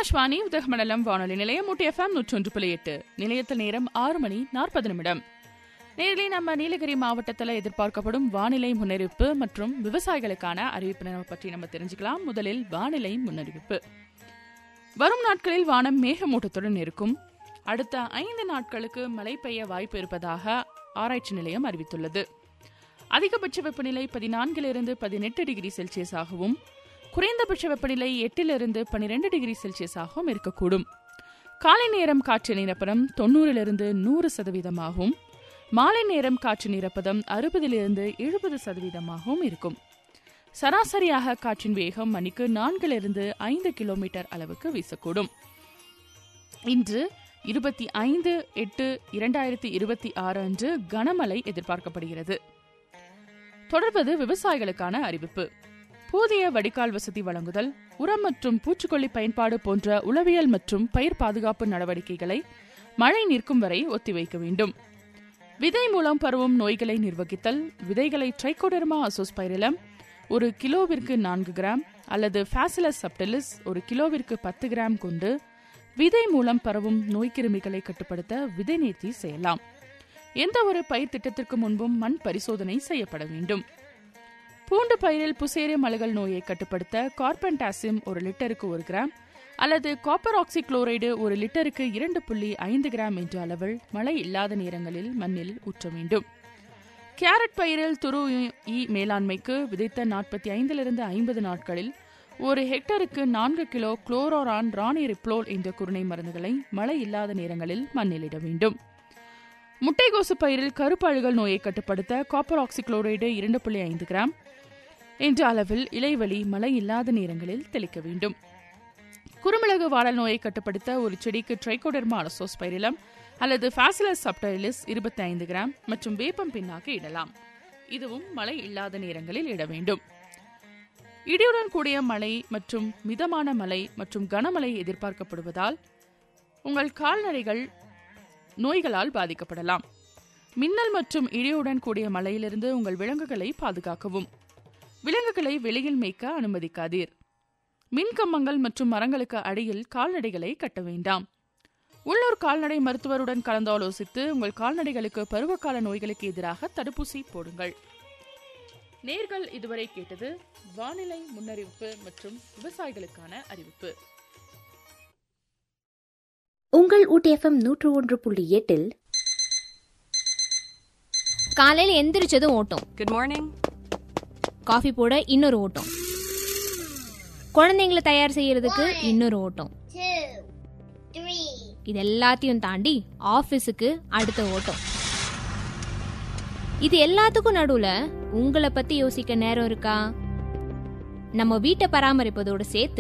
ஆகாஷ்வாணி உதகமண்டலம் வானொலி நிலையம் ஊட்டி எஃப்எம் நூற்றொன்று புள்ளி எட்டு நிலையத்தில் நேரம் ஆறு மணி நாற்பது நிமிடம் நேரிலே நம்ம நீலகிரி மாவட்டத்தில் எதிர்பார்க்கப்படும் வானிலை முன்னறிவிப்பு மற்றும் விவசாயிகளுக்கான அறிவிப்பினை பற்றி நம்ம தெரிஞ்சுக்கலாம் முதலில் வானிலை முன்னறிவிப்பு வரும் நாட்களில் வானம் மேகமூட்டத்துடன் இருக்கும் அடுத்த ஐந்து நாட்களுக்கு மழை பெய்ய வாய்ப்பு இருப்பதாக ஆராய்ச்சி நிலையம் அறிவித்துள்ளது அதிகபட்ச வெப்பநிலை பதினான்கிலிருந்து பதினெட்டு டிகிரி செல்சியஸாகவும் குறைந்தபட்ச வெப்பநிலை எட்டிலிருந்து பனிரெண்டு டிகிரி செல்சியஸாகவும் இருக்கக்கூடும் காலை நேரம் காற்று நிரப்படம் தொண்ணூறிலிருந்து நூறு சதவீதமாகவும் மாலை நேரம் காற்று நிரப்பதம் அறுபதிலிருந்து எழுபது சதவீதமாகவும் இருக்கும் சராசரியாக காற்றின் வேகம் மணிக்கு நான்கிலிருந்து ஐந்து கிலோமீட்டர் அளவுக்கு வீசக்கூடும் இன்று இருபத்தி ஐந்து எட்டு இரண்டாயிரத்தி இருபத்தி ஆறு அன்று கனமழை எதிர்பார்க்கப்படுகிறது தொடர்வது விவசாயிகளுக்கான அறிவிப்பு போதிய வடிகால் வசதி வழங்குதல் உரம் மற்றும் பூச்சிக்கொல்லி பயன்பாடு போன்ற உளவியல் மற்றும் பயிர் பாதுகாப்பு நடவடிக்கைகளை மழை நிற்கும் வரை ஒத்திவைக்க வேண்டும் விதை மூலம் பரவும் நோய்களை நிர்வகித்தல் விதைகளை ட்ரைகோடர்மா அசோஸ்பைரிலம் ஒரு கிலோவிற்கு நான்கு கிராம் அல்லது ஃபேசிலஸ் சப்டிலிஸ் ஒரு கிலோவிற்கு பத்து கிராம் கொண்டு விதை மூலம் பரவும் நோய்க்கிருமிகளை கட்டுப்படுத்த விதை நேர்த்தி செய்யலாம் எந்த ஒரு பயிர் திட்டத்திற்கு முன்பும் மண் பரிசோதனை செய்யப்பட வேண்டும் பூண்டு பயிரில் புசேரிய மலகல் நோயை கட்டுப்படுத்த கார்பன்டாசிம் ஒரு லிட்டருக்கு ஒரு கிராம் அல்லது காப்பர் ஆக்சி குளோரைடு ஒரு லிட்டருக்கு இரண்டு புள்ளி ஐந்து கிராம் என்ற அளவில் மழை இல்லாத நேரங்களில் மண்ணில் ஊற்ற வேண்டும் கேரட் பயிரில் துரு ஈ மேலாண்மைக்கு விதைத்த நாற்பத்தி ஐந்திலிருந்து ஐம்பது நாட்களில் ஒரு ஹெக்டருக்கு நான்கு கிலோ குளோரோரான் ராணி ரிப்ளோல் என்ற குருணை மருந்துகளை மழை இல்லாத நேரங்களில் மண்ணிலிட வேண்டும் முட்டைகோசு பயிரில் கருப்பு அழுகல் நோயை கட்டுப்படுத்த காப்பர் ஆக்சிக்ளோரைடு இரண்டு புள்ளி ஐந்து கிராம் என்ற அளவில் இலைவழி மழை இல்லாத நேரங்களில் தெளிக்க வேண்டும் குறுமிளகு வாடல் நோயை கட்டுப்படுத்த ஒரு செடிக்கு ட்ரைகோடர்மா அலசோஸ் பைரிலம் அல்லது ஃபாசிலஸ் சப்டைலிஸ் இருபத்தி ஐந்து கிராம் மற்றும் வேப்பம் பின்னாக்கு இடலாம் இதுவும் மழை இல்லாத நேரங்களில் இட வேண்டும் இடியுடன் கூடிய மழை மற்றும் மிதமான மழை மற்றும் கனமழை எதிர்பார்க்கப்படுவதால் உங்கள் கால்நடைகள் நோய்களால் பாதிக்கப்படலாம் மின்னல் மற்றும் இடியுடன் கூடிய மழையிலிருந்து உங்கள் விலங்குகளை பாதுகாக்கவும் விலங்குகளை வெளியில் மேய்க்க அனுமதிக்காதீர் மின்கம்பங்கள் மற்றும் மரங்களுக்கு அடியில் கால்நடைகளை கட்ட வேண்டாம் உள்ளூர் கால்நடை மருத்துவருடன் கலந்தாலோசித்து உங்கள் கால்நடைகளுக்கு பருவகால நோய்களுக்கு எதிராக தடுப்பூசி போடுங்கள் நேர்கள் இதுவரை கேட்டது வானிலை முன்னறிவிப்பு மற்றும் விவசாயிகளுக்கான அறிவிப்பு உங்கள் ஊட்டிஎஃப்எம் நூற்று ஒன்று புள்ளி எட்டில் காலையில எந்திரிச்சதும் ஓட்டம் குட் மார்னிங் காஃபி போட இன்னொரு ஓட்டம் குழந்தைங்களை தயார் செய்யறதுக்கு இன்னொரு ஓட்டம் two, three, இது எல்லாத்தையும் தாண்டி ஆபீஸுக்கு அடுத்த ஓட்டம் இது எல்லாத்துக்கும் நடுவுல உங்களை பத்தி யோசிக்க நேரம் இருக்கா நம்ம வீட்டை பராமரிப்பதோட சேர்த்து